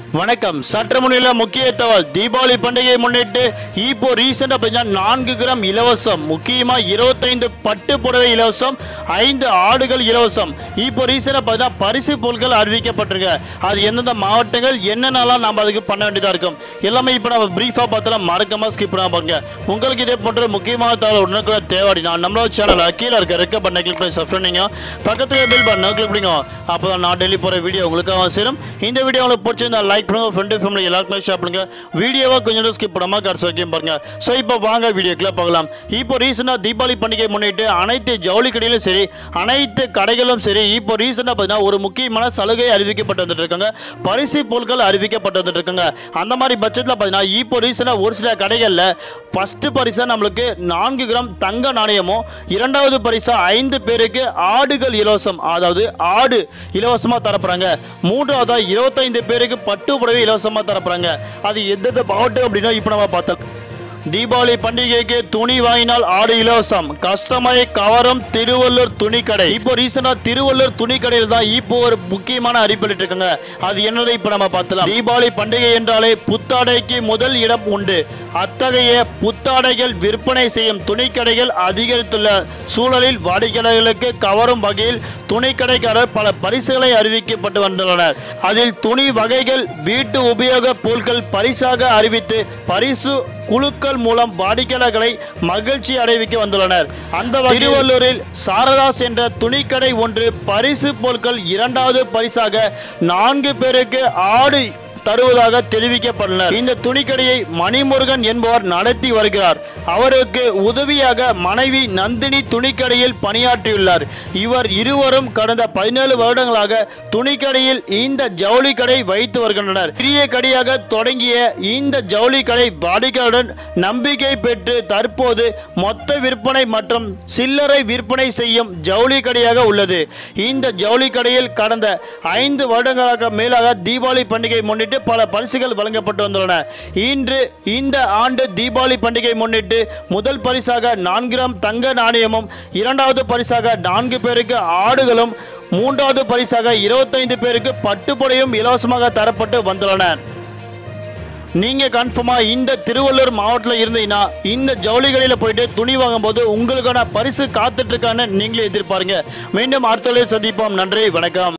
வணக்கம் சற்று முன்னில முக்கிய தகவல் தீபாவளி பண்டிகையை முன்னிட்டு இப்போ ரீசெண்டாக பார்த்தீங்கன்னா நான்கு கிராம் இலவசம் முக்கியமாக இருபத்தைந்து பட்டு புடவை இலவசம் ஐந்து ஆடுகள் இலவசம் இப்போ ரீசெண்டாக பார்த்தீங்கன்னா பரிசு பொருட்கள் அறிவிக்கப்பட்டிருக்கு அது எந்தெந்த மாவட்டங்கள் என்னென்னலாம் நம்ம அதுக்கு பண்ண வேண்டியதாக இருக்கும் எல்லாமே இப்போ நம்ம ப்ரீஃபாக பார்த்தலாம் மறக்காம ஸ்கிப் பண்ணாம பாருங்க உங்களுக்கு இதே போன்ற முக்கியமான தகவல் உடனுக்குள்ள தேவைனா நம்மளோட சேனலை கீழே இருக்க ரெக்க பண்ண கிளிக் பண்ணி சப்ஸ்கிரைப் பண்ணிங்க பக்கத்துல பில் பண்ண கிளிக் பண்ணிங்க அப்போ தான் நான் டெய்லி போகிற வீடியோ உங்களுக்காக சேரும் இந்த வீடியோ உங்களுக்கு பிடிச்சிருந்தா லைக் பண்ணுங்க ஃப்ரெண்டு ஃபேமிலி எல்லாருக்குமே ஷேர் பண்ணுங்க வீடியோவை கொஞ்சம் ஸ்கிப் பண்ணாமல் கடைசி வரைக்கும் பாருங்க ஸோ இப்போ வாங்க வீடியோக்குள்ள பார்க்கலாம் இப்போ ரீசெண்டாக தீபாவளி பண்டிகை முன்னிட்டு அனைத்து ஜவுளி கடையிலும் சரி அனைத்து கடைகளும் சரி இப்போ ரீசெண்டாக பார்த்தீங்கன்னா ஒரு முக்கியமான சலுகை அறிவிக்கப்பட்டு வந்துட்டு இருக்காங்க பரிசு பொருட்கள் அறிவிக்கப்பட்டு வந்துட்டு இருக்காங்க அந்த மாதிரி பட்சத்தில் பார்த்தீங்கன்னா இப்போ ரீசெண்டாக ஒரு சில கடைகளில் ஃபஸ்ட்டு பரிசா நம்மளுக்கு நான்கு கிராம் தங்க நாணயமும் இரண்டாவது பரிசா ஐந்து பேருக்கு ஆடுகள் இலவசம் அதாவது ஆடு இலவசமாக தரப்படுறாங்க மூன்றாவதா இருபத்தைந்து பேருக்கு பட்டு புடவை இலவசமாக தரப்படுறாங்க அது எந்தெந்த மாவட்டம் அப்படின்னா இப்போ நம்ம பார்த்தோம் தீபாவளி பண்டிகைக்கு துணி வாங்கினால் ஆடு இலவசம் கஸ்டமரை கவரும் திருவள்ளூர் துணிக்கடை இப்போ ரீசெண்டா திருவள்ளூர் துணிக்கடையில் தான் இப்போ ஒரு முக்கியமான அறிவிப்பிட்டு இருக்காங்க அது என்னதை இப்போ நம்ம பார்த்தலாம் தீபாவளி பண்டிகை என்றாலே புத்தாடைக்கு முதல் இடம் உண்டு அத்தகைய புத்தாடைகள் விற்பனை செய்யும் துணிக்கடைகள் அதிகரித்துள்ள சூழலில் வாடிக்கையாளர்களுக்கு கவரும் வகையில் துணிக்கடைக்காரர் பல பரிசுகளை அறிவிக்கப்பட்டு வந்துள்ளனர் அதில் துணி வகைகள் வீட்டு உபயோக பொருட்கள் பரிசாக அறிவித்து பரிசு குழுக்கள் மூலம் வாடிக்கையாளர்களை மகிழ்ச்சி அடைவிக்க வந்துள்ளனர் அந்த வகையில் திருவள்ளூரில் சாரதாஸ் என்ற துணிக்கடை ஒன்று பரிசு பொருட்கள் இரண்டாவது பரிசாக நான்கு பேருக்கு ஆடு தருவதாக தெரிவிக்கப்பட்டுள்ளனர் இந்த துணிக்கடையை மணிமுருகன் என்பவர் நடத்தி வருகிறார் அவருக்கு உதவியாக மனைவி நந்தினி துணிக்கடையில் பணியாற்றியுள்ளார் இவர் இருவரும் கடந்த பதினேழு வருடங்களாக துணிக்கடையில் இந்த ஜவுளி கடை வைத்து வருகின்றனர் சிறிய கடையாக தொடங்கிய இந்த ஜவுளி கடை வாடிக்கையாளருடன் நம்பிக்கை பெற்று தற்போது மொத்த விற்பனை மற்றும் சில்லறை விற்பனை செய்யும் ஜவுளி கடையாக உள்ளது இந்த ஜவுளி கடையில் கடந்த ஐந்து வருடங்களாக மேலாக தீபாவளி பண்டிகை முன்னிட்டு பல பரிசுகள் வழங்கப்பட்டு வந்துள்ளன இன்று இந்த ஆண்டு தீபாவளி பண்டிகை முன்னிட்டு முதல் பரிசாக நான்கு கிராம் தங்க நாணயமும் இரண்டாவது பரிசாக நான்கு பேருக்கு ஆடுகளும் மூன்றாவது பரிசாக இருபத்தைந்து பேருக்கு பட்டுப்புடையும் இலவசமாக தரப்பட்டு வந்துள்ளன நீங்க கன்ஃபார்மா இந்த திருவள்ளூர் மாவட்டத்தில் இருந்தீங்கன்னா இந்த ஜவுளிகளில் போயிட்டு துணி வாங்கும்போது உங்களுக்கான பரிசு காத்துட்டு இருக்கான்னு நீங்களே எதிர்பாருங்க மீண்டும் அடுத்த சந்திப்போம் நன்றி வணக்கம்